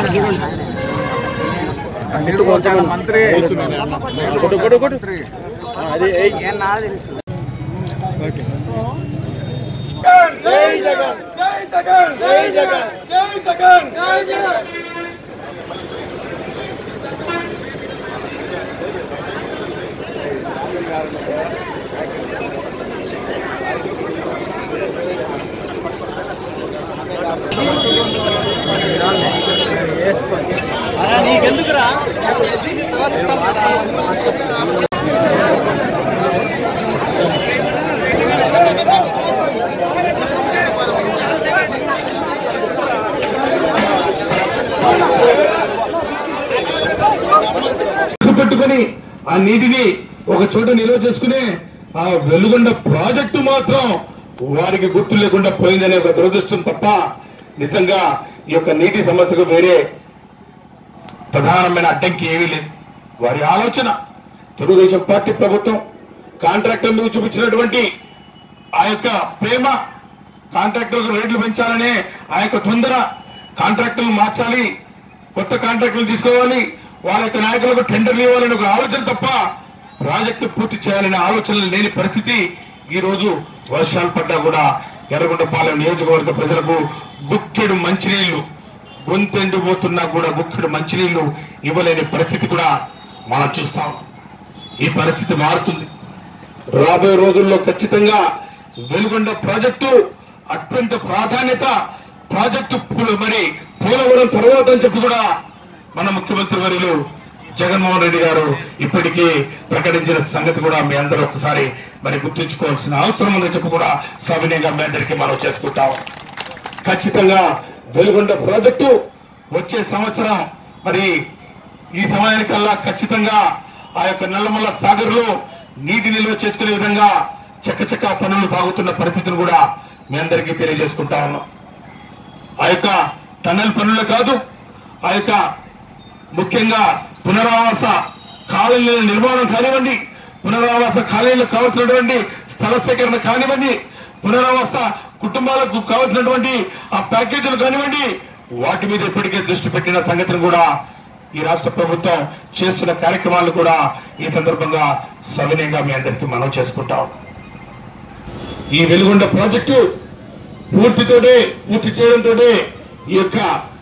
మంత్రి పెట్టుకొని ఆ నీటిని ఒక చోట నిల్వ చేసుకునే ఆ వెలుగొండ ప్రాజెక్టు మాత్రం వారికి గుర్తు లేకుండా పోయిందనే ఒక దురదృష్టం తప్ప నిజంగా ఈ యొక్క నీటి సమస్యకు వేరే ప్రధానమైన అడ్డంకి ఏమీ లేదు వారి ఆలోచన తెలుగుదేశం పార్టీ ప్రభుత్వం కాంట్రాక్టర్లు చూపించినటువంటి ఆ యొక్క ప్రేమ కాంట్రాక్టర్ రేట్లు పెంచాలనే ఆ యొక్క తొందర కాంట్రాక్టర్లు మార్చాలి కొత్త కాంట్రాక్టులు తీసుకోవాలి వాళ్ళ యొక్క నాయకులకు టెండర్లు ఇవ్వాలని ఒక ఆలోచన తప్ప ప్రాజెక్టు పూర్తి చేయాలనే ఆలోచనలు లేని పరిస్థితి ఈ రోజు వర్షాలు పడ్డా కూడా ఎర్రగొండపాలెం నియోజకవర్గ ప్రజలకు గుక్కెడు మంచినీళ్లు గొంతెండిపోతున్నా కూడా గుక్కెడు మంచినీళ్లు ఇవ్వలేని పరిస్థితి కూడా మనం చూస్తాం ఈ పరిస్థితి మారుతుంది రాబోయే రోజుల్లో ఖచ్చితంగా వెలుగొండ ప్రాజెక్టు అత్యంత ప్రాధాన్యత ప్రాజెక్టు పూల- మరి పోలవరం తర్వాత అని చెప్పి కూడా మన ముఖ్యమంత్రి వర్యులు జగన్మోహన్ రెడ్డి గారు ఇప్పటికీ ప్రకటించిన సంగతి కూడా మీ అందరూ ఒకసారి మరి గుర్తుంచుకోవాల్సిన అవసరం ఉందని చెప్పి కూడా సవినయంగా మీ అందరికీ మనం చేసుకుంటాం ఖచ్చితంగా వెలుగొండ ప్రాజెక్టు వచ్చే సంవత్సరం మరి ఈ సమయానికల్లా ఖచ్చితంగా ఆ యొక్క నల్లమల్ల సాగర్ లో నీటి నిల్వ చేసుకునే విధంగా చక్కచక్క పనులు సాగుతున్న పరిస్థితిని కూడా మీ అందరికీ తెలియజేసుకుంటా ఉన్నాం ఆ యొక్క టన్నెల్ పనులు కాదు ఆ యొక్క ముఖ్యంగా పునరావాస కాలనీల నిర్మాణం కానివ్వండి పునరావాస కాలనీలకు కావాల్సినటువంటి స్థల సేకరణ కానివ్వండి పునరావాస కుటుంబాలకు కావాల్సినటువంటి ఆ ప్యాకేజీలు కానివ్వండి వాటి మీద ఇప్పటికే దృష్టి పెట్టిన సంగతిని కూడా ఈ రాష్ట్ర ప్రభుత్వం చేస్తున్న కార్యక్రమాలు కూడా ఈ సందర్భంగా సవినయంగా మీ అందరికీ మనం చేసుకుంటాం ఈ వెలుగొండ ప్రాజెక్టు పూర్తితోనే పూర్తి చేయడంతోనే ఈ యొక్క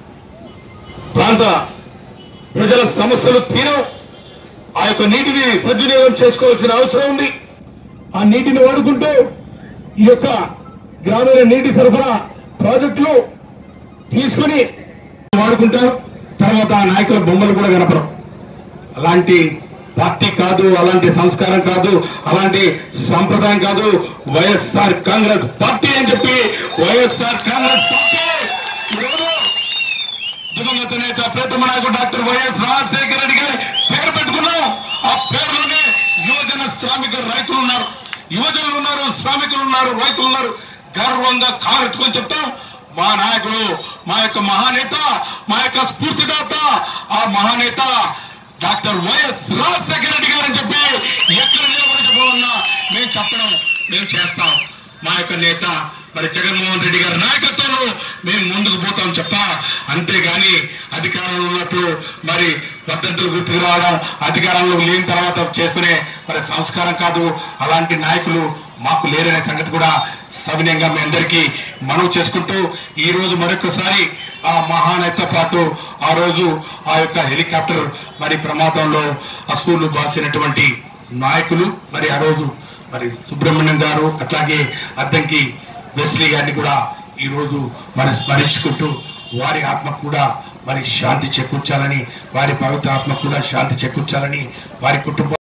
ప్రాంత ప్రజల సమస్యలు తీరం ఆ యొక్క నీటిని సద్వినియోగం చేసుకోవాల్సిన అవసరం ఉంది ఆ నీటిని వాడుకుంటూ ఈ యొక్క గ్రామీణ నీటి సరఫరా ప్రాజెక్టులు తీసుకుని వాడుకుంటారు తర్వాత ఆ నాయకుల బొమ్మలు కూడా కనపడం అలాంటి పార్టీ కాదు అలాంటి సంస్కారం కాదు అలాంటి సంప్రదాయం కాదు వైఎస్ఆర్ కాంగ్రెస్ పార్టీ అని చెప్పి వైఎస్ఆర్ కాంగ్రెస్ పార్టీ ఈరోజు దివంగత నేత ప్రీతమ నాయకుడు డాక్టర్ వైఎస్ రాజశేఖర రెడ్డి గారి పేరు పెట్టుకున్నాం ఆ పేరులోనే యువజన శ్రామిక రైతులు ఉన్నారు యువజనులు ఉన్నారు శ్రామికులు ఉన్నారు రైతులు ఉన్నారు గర్వంగా కారెత్తుకొని చెప్తాం మా నాయకుడు మా యొక్క మహానేత మా యొక్క స్ఫూర్తిదాత ఆ మహానేత డాక్టర్ వైఎస్ రాజశేఖర రెడ్డి గారు అని చెప్పి ఎక్కడ నిలబడి చెప్పమన్నా మేము చెప్పడం మేము చేస్తాం మా యొక్క నేత మరి జగన్మోహన్ రెడ్డి గారి నాయకత్వంలో మేము ముందుకు పోతాం చెప్ప అంతేగాని అధికారంలో ఉన్నప్పుడు మరి పద్ధతులు గుర్తుకు రావడం అధికారంలో లేని తర్వాత చేసుకునే మరి సంస్కారం కాదు అలాంటి నాయకులు మాకు లేరనే సంగతి కూడా సవినయంగా మీ అందరికీ మనవి చేసుకుంటూ ఈ రోజు మరొకసారి ఆ మహానేత పాటు ఆ రోజు ఆ యొక్క హెలికాప్టర్ మరి ప్రమాదంలో అసూలు బాసినటువంటి నాయకులు మరి ఆ రోజు మరి సుబ్రహ్మణ్యం గారు అట్లాగే అద్దంకి వెస్లీ గారిని కూడా ఈ రోజు మరి స్మరించుకుంటూ వారి ఆత్మకు కూడా మరి శాంతి చేకూర్చాలని వారి పవిత్ర ఆత్మకు కూడా శాంతి చేకూర్చాలని వారి కుటుంబ